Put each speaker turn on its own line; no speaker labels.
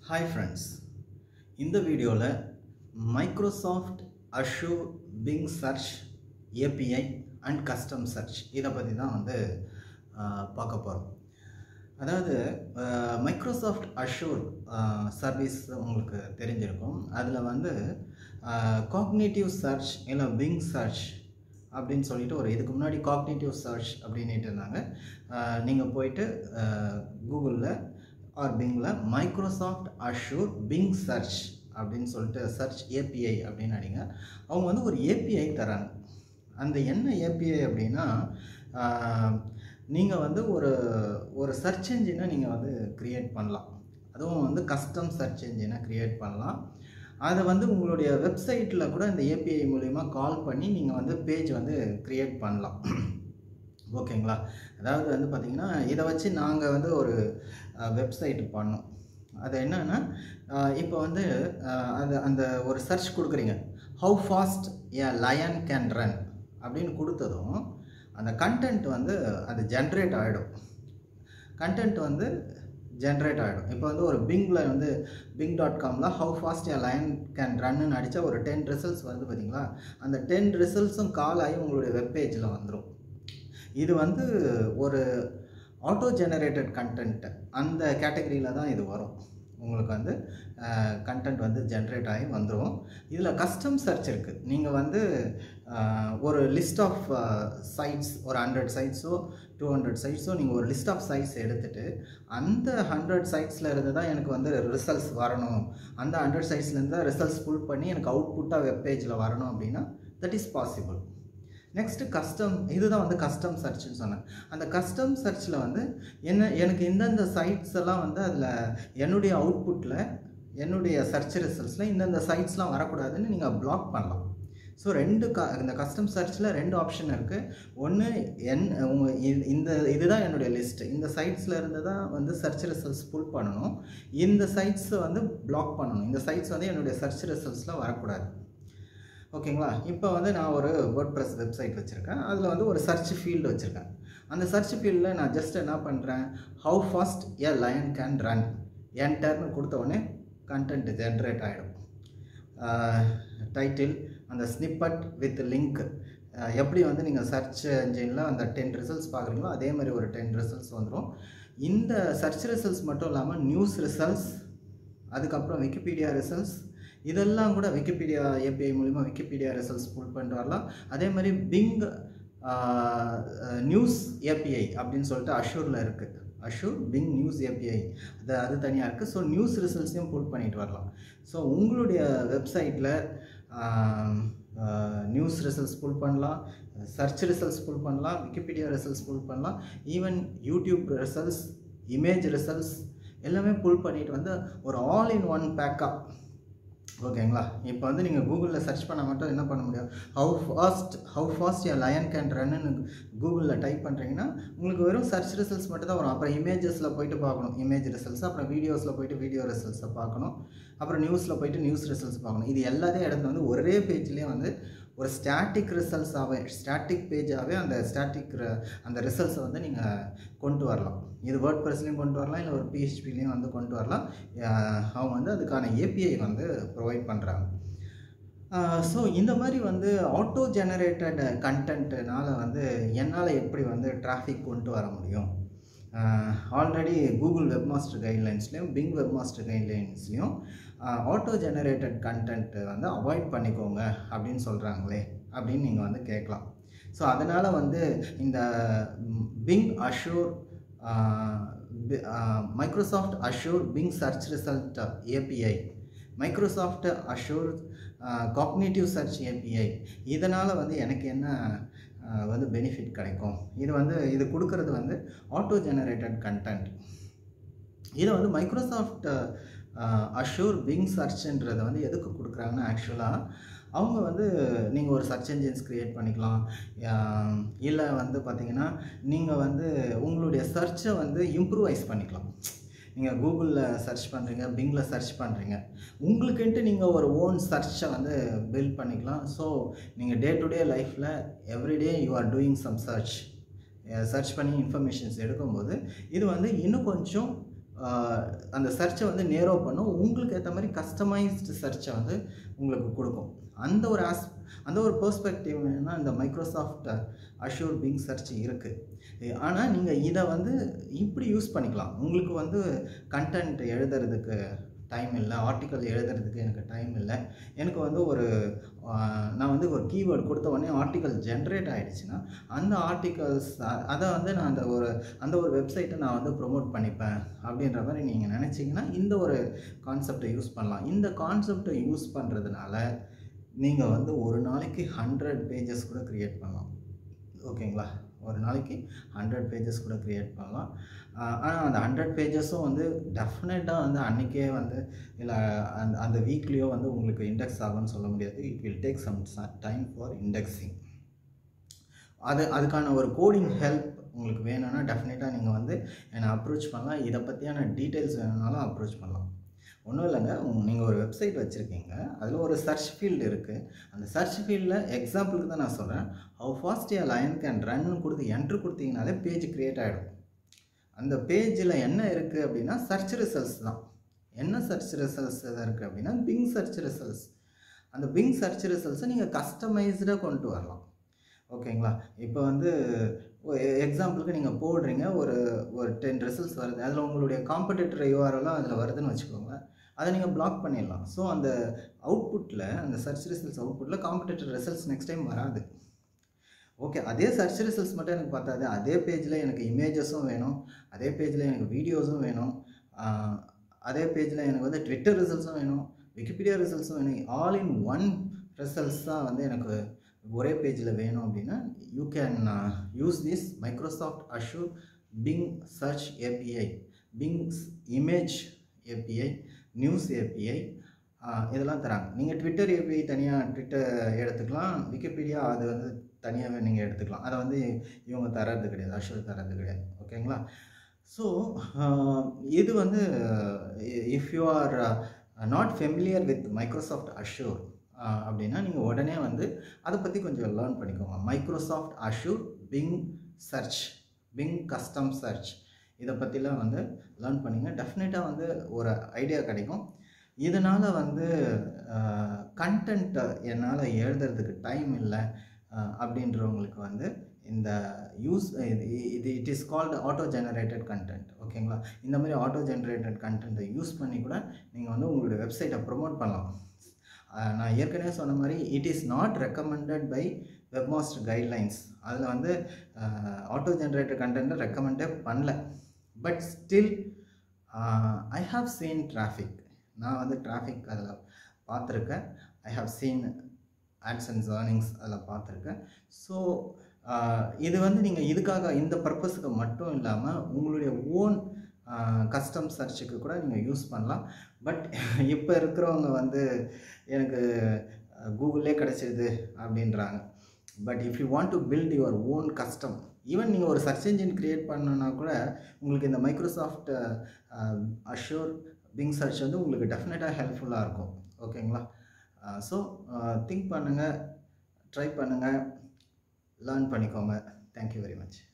hi friends இந்த வீடியோவில் Microsoft Azure Bing search API and custom search இதை பற்றி தான் வந்து ஆஹ், பார்க்க போகிறோம் அதாவது மைக்ரோசாஃப்ட் அஷூர் சர்வீஸ் உங்களுக்கு தெரிஞ்சிருக்கும் அதில் வந்து காக்னேட்டிவ் சர்ச் இல்லை பிங் சர்ச் அப்படின்னு சொல்லிட்டு ஒரு இதுக்கு முன்னாடி காக்னேட்டிவ் சர்ச் அப்படின்ட்டு இருந்தாங்க நீங்கள் போயிட்டு கூகுளில் ஆர் பிங்கில் மைக்ரோசாஃப்ட் அஷூர் பிங் சர்ச் அப்படின்னு சொல்லிட்டு சர்ச் ஏபிஐ அப்படின்னு அடிங்க அவங்க வந்து ஒரு ஏபிஐ தராங்க அந்த என்ன ஏபிஐ அப்படின்னா நீங்கள் வந்து ஒரு ஒரு சர்ச் என்ஜினை நீங்கள் வந்து க்ரியேட் பண்ணலாம் அதுவும் வந்து கஸ்டம் சர்ச் என்ஜினை க்ரியேட் பண்ணலாம் அதை வந்து உங்களுடைய வெப்சைட்டில் கூட இந்த ஏபிஐ மூலிமா கால் பண்ணி நீங்கள் வந்து பேஜ் வந்து க்ரியேட் பண்ணலாம் ஓகேங்களா அதாவது வந்து பார்த்திங்கன்னா இதை வச்சு நாங்கள் வந்து ஒரு வெப்சைட் பண்ணோம் அது என்னன்னா இப்போ வந்து அஹ், அது அந்த ஒரு சர்ச் கொடுக்குறீங்க how fast a lion can run அப்படின்னு கொடுத்ததும் அந்த கண்டென்ட் வந்து அது ஜென்ரேட் ஆகிடும் கண்டென்ட் வந்து ஜென்ரேட் ஆகிடும் இப்போ வந்து ஒரு பிங்கில் வந்து பிங் டாட் காமில் how fast a line can ரன்னு அடித்தா ஒரு டென் ரிசல்ட்ஸ் வருது பார்த்தீங்களா அந்த டென் ரிசல்ட்ஸும் கால் ஆகி உங்களுடைய வெப்பேஜில் வந்துடும் இது வந்து ஒரு ஆட்டோ ஜெனரேட்டட் கண்டென்ட் அந்த கேட்டகரியில் தான் இது வரும் உங்களுக்கு வந்து கண்டென்ட் வந்து ஜென்ரேட் ஆகி வந்துடும் இதில் கஸ்டம் சர்ச் இருக்குது நீங்கள் வந்து அஹ், ஒரு லிஸ்ட் ஆஃப் சைட்ஸ் ஒரு ஹண்ட்ரட் சைட்ஸோ டூ ஹண்ட்ரட் சைட்ஸோ நீங்கள் ஒரு லிஸ்ட் ஆஃப் சைட்ஸ் எடுத்துகிட்டு அந்த ஹண்ட்ரட் சைட்ஸில் இருந்து தான் எனக்கு வந்து ரிசல்ட்ஸ் வரணும் அந்த ஹண்ட்ரட் சைட்ஸ்லேருந்து தான் ரிசல்ட்ஸ் புல் பண்ணி எனக்கு அவுட்புட்டாக வெப்பேஜில் வரணும் அப்படின்னா that is possible next custom இதுதான் வந்து கஸ்டம் சர்ச்னு சொன்னேன் அந்த கஸ்டம் சர்ச்சில் வந்து என்ன எனக்கு இந்தந்த சைட்ஸ் எல்லாம் வந்து அதில் என்னுடைய அவுட்புட்டில் என்னுடைய சர்ச் ரிசல்ட்ஸில் இந்தந்த சைட்ஸ்லாம் வரக்கூடாதுன்னு நீங்கள் பிளாக் பண்ணலாம் ஸோ ரெண்டு க இந்த கஸ்டம் சர்ச்சில் ரெண்டு ஆப்ஷன் இருக்குது ஒன்று என் உங்க இ- இந்த இதுதான் என்னுடைய லிஸ்ட் இந்த சைட்ஸில் இருந்து தான் வந்து சர்ச் ரிசல்ட்ஸ் புல் பண்ணணும் இந்த சைட்ஸை வந்து பிளாக் பண்ணணும் இந்த சைட்ஸ் வந்து என்னுடைய சர்ச் ரிசல்ட்ஸில் வரக்கூடாது ஓகேங்களா இப்போ வந்து நான் ஒரு வேர்ட் ப்ரெஸ் வெப்சைட் வச்சுருக்கேன் அதில் வந்து ஒரு சர்ச் ஃபீல்டு வச்சுருக்கேன் அந்த சர்ச் ஃபீல்டில் நான் ஜஸ்ட் என்ன பண்ணுறேன் how fast a lion can run என்டர்னு கொடுத்த உடனே கண்டென்ட் ஜென்ரேட் ஆகிடும் டைட்டில் அந்த ஸ்னிப்பட் வித் லிங்க் எப்படி வந்து நீங்கள் சர்ச் என்ஜினில் அந்த டென் ரிசல்ட்ஸ் பார்க்குறீங்களோ அதே மாதிரி ஒரு டென் ரிசல்ட்ஸ் வந்துடும் இந்த சர்ச் ரிசல்ட்ஸ் மட்டும் இல்லாமல் நியூஸ் ரிசல்ட்ஸ் அதுக்கப்புறம் விக்கிபீடியா ரிசல்ட்ஸ் இதெல்லாம் கூட விக்கிபீடியா ஏபிஐ மூலிமா விக்கிபீடியா ரிசல்ட்ஸ் புல் பண்ணிட்டு வரலாம் அதே மாதிரி பிங் நியூஸ் ஏபிஐ அப்படின்னு சொல்லிட்டு அஷூரில் இருக்குது அஷூர் பிங் நியூஸ் ஏபிஐ அது அது தனியாக இருக்குது ஸோ நியூஸ் ரிசல்ட்ஸையும் புல் பண்ணிட்டு வரலாம் ஸோ உங்களுடைய வெப்சைட்டில் நியூஸ் ரிசல்ட்ஸ் புல் பண்ணலாம் சர்ச் ரிசல்ட்ஸ் புல் பண்ணலாம் விக்கிபீடியா ரிசல்ட்ஸ் புல் பண்ணலாம் even YouTube results image results எல்லாமே புல் பண்ணிட்டு வந்து ஒரு ஆல் இன் ஒன் பேக்கப் ஓகேங்களா இப்போ வந்து நீங்கள் கூகுளில் சர்ச் பண்ண மட்டும் என்ன பண்ண முடியும் how fast how fast an lion can ரன்னு கூகுளில் டைப் பண்ணுறீங்கன்னா உங்களுக்கு வெறும் சர்ச் ரிசல்ட்ஸ் மட்டும் தான் வரும் அப்புறம் இமேஜஸில் போயிட்டு பார்க்கணும் இமேஜ் ரிசல்ட்ஸ் அப்புறம் வீடியோஸில் போயிட்டு வீடியோ ரிசல்ட்ஸை பார்க்கணும் அப்புறம் நியூஸில் போயிட்டு நியூஸ் ரிசல்ட்ஸ் பார்க்கணும் இது எல்லாத்தையும் இடத்துல வந்து ஒரே பேஜ்லேயே வந்து ஒரு ஸ்டாட்டிக் ரிசல்ட்ஸாகவே ஸ்டாட்டிக் பேஜாகவே அந்த ஸ்டாட்டிக் அந்த ரிசல்ட்ஸை வந்து நீங்கள் கொண்டு வரலாம் இது வேர்ட் ப்ரெஸ்லேயும் கொண்டு வரலாம் இல்லை ஒரு பிஹெச்பிலையும் வந்து கொண்டு வரலாம் அஹ் அவங்க வந்து அதுக்கான ஏபிஐ வந்து ப்ரொவைட் பண்ணுறாங்க ஸோ இந்த மாதிரி வந்து ஆட்டோ ஜெனரேட்டட் கண்டென்ட்னால வந்து என்னால் எப்படி வந்து டிராஃபிக் கொண்டு வர முடியும் ஆல்ரெடி கூகுள் வெப்மாஸ்டர் கைட்லைன்ஸ்லேயும் பிங் வெப்மாஸ்டர் கைட்லைன்ஸ்லேயும் ஆட்டோ ஜெனரேட்டட் கண்டென்ட் வந்து அவாய்ட் பண்ணிக்கோங்க அப்படின்னு சொல்கிறாங்களே அப்படின்னு நீங்கள் வந்து கேட்கலாம் ஸோ அதனால் வந்து இந்த Bing Azure Microsoft Azure Bing search result API Microsoft Azure cognitive search API இதனால் வந்து எனக்கு என்ன ஆஹ், வந்து பெனிஃபிட் கிடைக்கும் இது வந்து இது கொடுக்கறது வந்து ஆட்டோ ஜெனரேட்டட் கண்டென்ட் இதை வந்து மைக்ரோசாஃப்ட் அஷூர் பிங் சர்ச்ன்றதை வந்து எதுக்கு கொடுக்குறாங்கன்னா ஆக்சுவலாக அவங்க வந்து நீங்கள் ஒரு சர்ச் என்ஜின்ஸ் க்ரியேட் பண்ணிக்கலாம் ஆஹ் இல்லை வந்து பார்த்தீங்கன்னா நீங்கள் வந்து உங்களுடைய சர்ச்சை வந்து இம்ப்ரூவைஸ் பண்ணிக்கலாம் நீங்கள் கூகுளில் சர்ச் பண்ணுறீங்க பிங்கில் சர்ச் பண்ணுறீங்க உங்களுக்குன்ட்டு நீங்கள் ஒரு ஓன் சர்ச்சை வந்து பில்ட் பண்ணிக்கலாம் ஸோ நீங்கள் டே டு டே லைஃப்பில் everyday you are doing some search search பண்ணி இன்ஃபர்மேஷன்ஸ் எடுக்கும்போது இது வந்து இன்னும் கொஞ்சம் அந்த சர்ச்சை வந்து நேரோ பண்ணும் உங்களுக்கு ஏற்ற மாதிரி கஸ்டமைஸ்டு சர்ச்சை வந்து உங்களுக்கு கொடுக்கும் அந்த ஒரு ஆஸ் அந்த ஒரு பெர்ஸ்பெக்டிவ் வேணும்னா இந்த மைக்ரோசாஃப்ட் அஷூர் பிங் சர்ச் இருக்குது ஆனால் நீங்கள் இதை வந்து இப்படி யூஸ் பண்ணிக்கலாம் உங்களுக்கு வந்து கண்டென்ட் எழுதுறதுக்கு டைம் இல்லை ஆர்டிக்கல் எழுதுறதுக்கு எனக்கு டைம் இல்லை எனக்கு வந்து ஒரு ஆஹ், நான் வந்து ஒரு கீவேர்டு கொடுத்த உடனே ஆர்டிக்கல் ஜென்ரேட் ஆகிடுச்சுன்னா அந்த ஆர்டிகல்ஸ் அதை வந்து நான் அந்த ஒரு அந்த ஒரு வெப்சைட்டை நான் வந்து ப்ரொமோட் பண்ணிப்பேன் அப்படின்ற மாதிரி நீங்கள் நினச்சிங்கன்னா இந்த ஒரு கான்செப்டை யூஸ் பண்ணலாம் இந்த கான்செப்டை யூஸ் பண்ணுறதுனால நீங்கள் வந்து ஒரு நாளைக்கு ஹண்ட்ரட் பேஜஸ் கூட க்ரியேட் பண்ணலாம் ஓகேங்களா ஒரு நாளைக்கு ஹண்ட்ரட் பேஜஸ் கூட க்ரியேட் பண்ணலாம் ஆனால் அந்த ஹண்ட்ரட் பேஜஸும் வந்து டெஃபினட்டாக வந்து அன்றைக்கே வந்து இல்லை அந்த அந்த வீக்லேயோ வந்து உங்களுக்கு இண்டெக்ஸ் ஆகும்னு சொல்ல முடியாது it will take some time for indexing அது அதுக்கான ஒரு கோடிங் ஹெல்ப் உங்களுக்கு வேணும்னா டெஃபினட்டாக நீங்கள் வந்து என்னை அப்ரோச் பண்ணலாம் இதை பற்றியான டீட்டெயில்ஸ் வேணும்னாலும் அப்ரோச் பண்ணலாம் ஒன்றும் இல்லைங்க நீங்கள் ஒரு வெப்சைட் வச்சுருக்கீங்க அதில் ஒரு சர்ச் ஃபீல்டு இருக்குது அந்த சர்ச் ஃபீல்டில் எக்ஸாம்பிளுக்கு தான் நான் சொல்கிறேன் how fast a lion can ரன்னு கொடுத்து என்ட்ரு கொடுத்தீங்கனாலே பேஜ் க்ரியேட் ஆகிடும் அந்த பேஜில் என்ன இருக்குது அப்படின்னா சர்ச் ரிசல்ட்ஸ் தான் என்ன சர்ச் ரிசல்ட்ஸ் எதாவது இருக்குது அப்படின்னா பிங் சர்ச் ரிசல்ட்ஸ் அந்த பிங் சர்ச் ரிசல்ட்ஸை நீங்கள் கஸ்டமைஸ்டாக கொண்டு வரலாம் ஓகேங்களா இப்போ வந்து எக்ஸாம்பிளுக்கு நீங்கள் போடுறீங்க ஒரு ஒரு டென் ரிசல்ட்ஸ் வருது அதில் உங்களுடைய காம்படிட்டர் யூஆர்எல்லாம் அதில் வருதுன்னு வச்சுக்கோங்களேன் அதை நீங்கள் பிளாக் பண்ணிடலாம் ஸோ அந்த அவுட்புட்டில் அந்த சர்ச் ரிசல்ட்ஸ் அவுட்புட்டில் காம்படிட்டர் ரிசல்ட்ஸ் நெக்ஸ்ட் டைம் வராது ஓகே அதே சர்ச் ரிசல்ட்ஸ் மட்டும் எனக்கு பார்த்தாது அதே பேஜில் எனக்கு இமேஜஸும் வேணும் அதே பேஜில் எனக்கு வீடியோஸும் வேணும் ஆஹ் அதே பேஜில் எனக்கு வந்து ட்விட்டர் ரிசல்ட்ஸும் வேணும் விக்கிபீடியா ரிசல்ட்ஸும் வேணும் ஆல் இன் ஒன் ரிசல்ட்ஸ் தான் வந்து எனக்கு ஒரே பேஜில் வேணும் அப்படின்னா you can use this Microsoft Azure Bing search API Bing image API news API இதெல்லாம் தராங்க நீங்கள் ட்விட்டர் ஏபிஐ தனியாக ட்விட்டர் எடுத்துக்கலாம் விக்கிபீடியா அது வந்து தனியாகவே நீங்கள் எடுத்துக்கலாம் அதை வந்து இவங்க தரது கிடையாது அஷூர் தரது கிடையாது ஓகேங்களா ஸோ இது வந்து if you are not familiar with Microsoft Azure அப்படின்னா நீங்கள் உடனே வந்து அதை பற்றி கொஞ்சம் லேர்ன் பண்ணிக்கோங்க Microsoft Azure Bing search Bing custom search இதை பற்றிலாம் வந்து லேர்ன் பண்ணிங்க டெஃபினட்டாக வந்து ஒரு ஐடியா கிடைக்கும் இதனால் வந்து கண்டென்ட்டை என்னால் எழுதுறதுக்கு டைம் இல்லை அஹ், அப்படின்றவங்களுக்கு வந்து இந்த யூஸ் இது it is called auto generated content ஓகேங்களா இந்த மாதிரி ஆட்டோ ஜெனரேட்டட் கண்டென்ட்டை யூஸ் பண்ணி கூட நீங்கள் வந்து உங்களுடைய வெப்சைட்டை ப்ரொமோட் பண்ணலாம் அஹ், நான் ஏற்கனவே சொன்ன மாதிரி it is not recommended by webmaster guidelines அதில் வந்து ஆட்டோ ஜென்ரேட்டட் கண்டென்ட்டை ரெக்கமெண்டே பண்ணல but still I have seen traffic நான் வந்து டிராஃபிக் அதில் பார்த்துருக்கேன் I have seen AdSense earnings அதில் பார்த்துருக்கேன் ஸோ இது வந்து நீங்கள் இதுக்காக இந்த பர்பஸுக்கு மட்டும் இல்லாமல் உங்களுடைய ஓன் கஸ்டம் சர்ச்சுக்கு கூட நீங்கள் யூஸ் பண்ணலாம் பட் இப்போ இருக்கிறவங்க வந்து எனக்கு கூகுளே கிடச்சிது அப்படின்றாங்க but if you want to build your own custom even நீங்கள் ஒரு சர்ச் என்ஜின் க்ரியேட் பண்ணணுன்னா கூட உங்களுக்கு இந்த மைக்ரோசாஃப்ட் அஷ்யூர் பிங் சர்ச் வந்து உங்களுக்கு டெஃபினட்டாக ஹெல்ப்ஃபுல்லாக இருக்கும் ஓகேங்களா ஸோ திங்க் பண்ணுங்கள் ட்ரை பண்ணுங்கள் லேர்ன் பண்ணிக்கோங்க தேங்க்யூ வெரி மச்